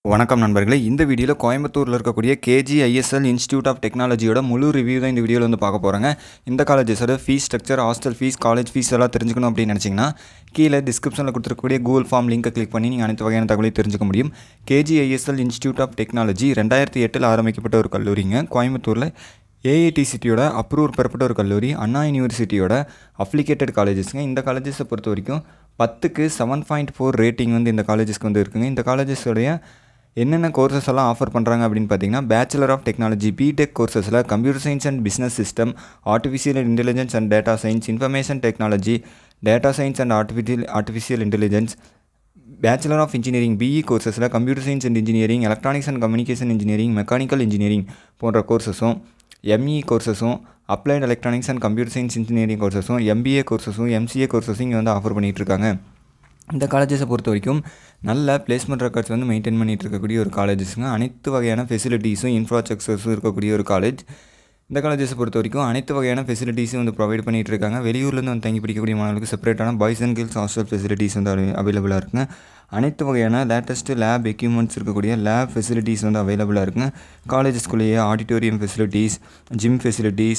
வணக்கம் நண்பர்களே இந்த வீடியோவில் கோயம்புத்தூரில் இருக்கக்கூடிய கேஜிஐஎஸ்எல் இன்ஸ்டியூட் ஆஃப் டெக்னாலஜியோட முழு ரிவ்யூ தான் இந்த வீடியோவில் வந்து பார்க்க போகிறாங்க இந்த காலேஜஸோட fees structure hostel fees college fees எல்லாம் தெரிஞ்சுக்கணும் அப்படின்னு நினச்சிங்கன்னா கீழே டிஸ்கிரிப்ஷனில் கொடுத்துருக்கக்கூடிய கூகுள் ஃபார்ம் லிங்கை கிளிக் பண்ணி நீங்கள் அனைத்து வகையான தகவலையும் தெரிஞ்சுக்க முடியும் கேஜிஐஎஸ்எல் இன்ஸ்டியூட் ஆஃப் டெக்னாலஜி ரெண்டாயிரத்தி எட்டில் ஆரம்பிக்கப்பட்ட ஒரு கல்லூரிங்க கோயம்புத்தூரில் ஏஐடிசிட்டியோட அப்ரூவ் பெறப்பட்ட ஒரு கல்லூரி அண்ணா யூனிவர்சிட்டியோட அப்ளிகேட்டட் காலேஜஸ்ங்க இந்த காலேஜஸை பொறுத்த வரைக்கும் பத்துக்கு செவன் பாயிண்ட் ஃபோர் ரேட்டிங் வந்து இந்த காலேஜஸ்க்கு வந்து இருக்குங்க இந்த காலேஜஸோடைய என்னென்ன கோர்சஸ் எல்லாம் ஆஃபர் பண்ணுறாங்க அப்படின்னு பார்த்தீங்கன்னா பேச்சுலர் ஆஃப் டெக்னாலஜி பிடெக் கோர்சஸில் computer science and business system artificial intelligence and data science information technology data science and artificial artificial intelligence bachelor of engineering B E கோர்சஸில் computer science and engineering electronics and communication engineering mechanical engineering போன்ற கோர்சஸும் M E கோர்சஸும் applied electronics and computer science engineering கோர்சஸும் MBA கோர்சஸும் MCA கோர்சஸும் இங்கே வந்து offer பண்ணிகிட்டு இருக்காங்க இந்த காலேஜஸை பொறுத்த வரைக்கும் நல்ல பிளேஸ்மெண்ட் ரெக்கார்ட்ஸ் வந்து மெயின்டைன் பண்ணிகிட்டு இருக்கக்கூடிய ஒரு காலேஜஸ்ங்க அனைத்து வகையான ஃபெசிலிட்டிஸும் இன்ஃப்ராஸ்ட்ரக்சர்ஸும் இருக்கக்கூடிய ஒரு காலேஜ் இந்த காலேஜஸை பொறுத்த வரைக்கும் அனைத்து வகையான ஃபெசிலிட்டிஸும் வந்து ப்ரொவைட் பண்ணிகிட்டு இருக்காங்க வெளியூர்லேருந்து வந்து தங்கி படிக்கக்கூடிய மாணவர்களுக்கு செப்பரேட்டான boys and girls hostel facilities வந்து அவைலபிளாக இருக்குங்க அனைத்து வகையான லேட்டஸ்ட்டு லேப் எக்யூப்மெண்ட்ஸ் இருக்கக்கூடிய லேப் ஃபெசிலிட்டிஸ் வந்து அவைலபிளாக இருக்குங்க காலேஜஸ்குள்ளேயே auditorium facilities gym facilities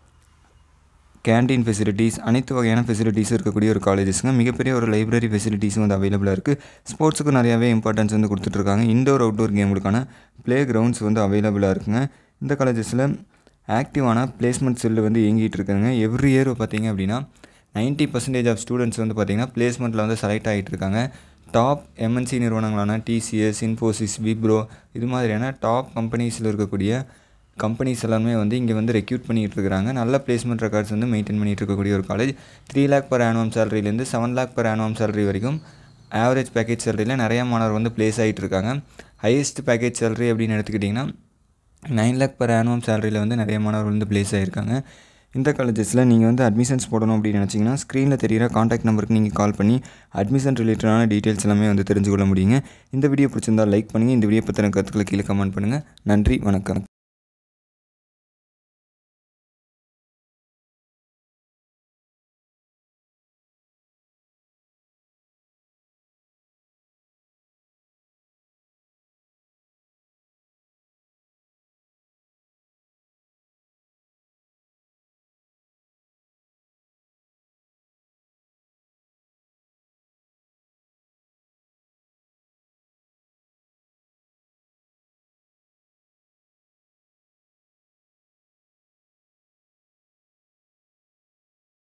canteen facilities அனைத்து வகையான ஃபெசிலிட்டிஸும் இருக்கக்கூடிய ஒரு காலேஜஸ்ங்க மிகப்பெரிய ஒரு லைப்ரரி ஃபெசிலிட்டிஸும் வந்து அவைலபிளாக இருக்குது ஸ்போர்ட்ஸுக்கு நிறையாவே இம்பார்ட்டன்ஸ் வந்து கொடுத்துட்ருக்காங்க இண்டோர் அவுட்டோர் கேமுக்கான ப்ளே கிரவுண்ட்ஸ் வந்து அவைலபிளாக இருக்குங்க இந்த காலேஜஸில் ஆக்டிவான பிளேஸ்மெண்ட் செல்லு வந்து இயங்கிட்டு இருக்குங்க எவ்ரி இயர் பார்த்தீங்க அப்படின்னா நைன்ட்டி பர்சன்டேஜ் ஆஃப் ஸ்டூடெண்ட்ஸ் வந்து பார்த்திங்கன்னா பிளேஸ்மெண்ட்டில் வந்து செலக்ட் ஆகிட்டு இருக்காங்க டாப் எம்என்சி நிறுவனங்களான டிசிஎஸ் இன்ஃபோசிஸ் விப்ரோ இது மாதிரியான டாப் கம்பெனிஸில் இருக்கக்கூடிய கம்பெனிஸ் எல்லாமே வந்து இங்கே வந்து ரெக்யூட் பண்ணிகிட்டு இருக்கிறாங்க நல்ல பிளேஸ்மெண்ட் ரெக்கார்ட்ஸ் வந்து மெயின்டைன் பண்ணிகிட்டு இருக்கக்கூடிய ஒரு college three lakh per annum சேலரிலேருந்து seven lakh per annum salary வரைக்கும் ஆவரேஜ் பேக்கேஜ் சேலரியில் நிறைய மாணவர் வந்து ப்ளேஸ் ஆகிட்டு இருக்காங்க ஹையஸ்ட் பேக்கேஜ் சேலரி அப்படின்னு எடுத்துக்கிட்டிங்கன்னா நைன் லேக் பர் ஆனுவம் சேலரியில் வந்து நிறைய மாணவர்கள் வந்து ப்ளேஸ் ஆகிருக்காங்க இந்த காலேஜஸில் நீங்கள் வந்து அட்மிஷன்ஸ் போடணும் அப்படின்னு நினச்சிங்கன்னா ஸ்க்ரீனில் தெரிகிற காண்டாக்ட் நம்பருக்கு நீங்கள் கால் பண்ணி அட்மிஷன் ரிலேட்டடான டீட்டெயில்ஸ் எல்லாமே வந்து தெரிஞ்சுக்கொள்ள முடியுங்க இந்த வீடியோ பிடிச்சிருந்தால் லைக் பண்ணுங்கள் இந்த வீடியோ பற்றின கருத்துக்களை கீழே கமெண்ட் பண்ணுங்கள் நன்றி வணக்கம்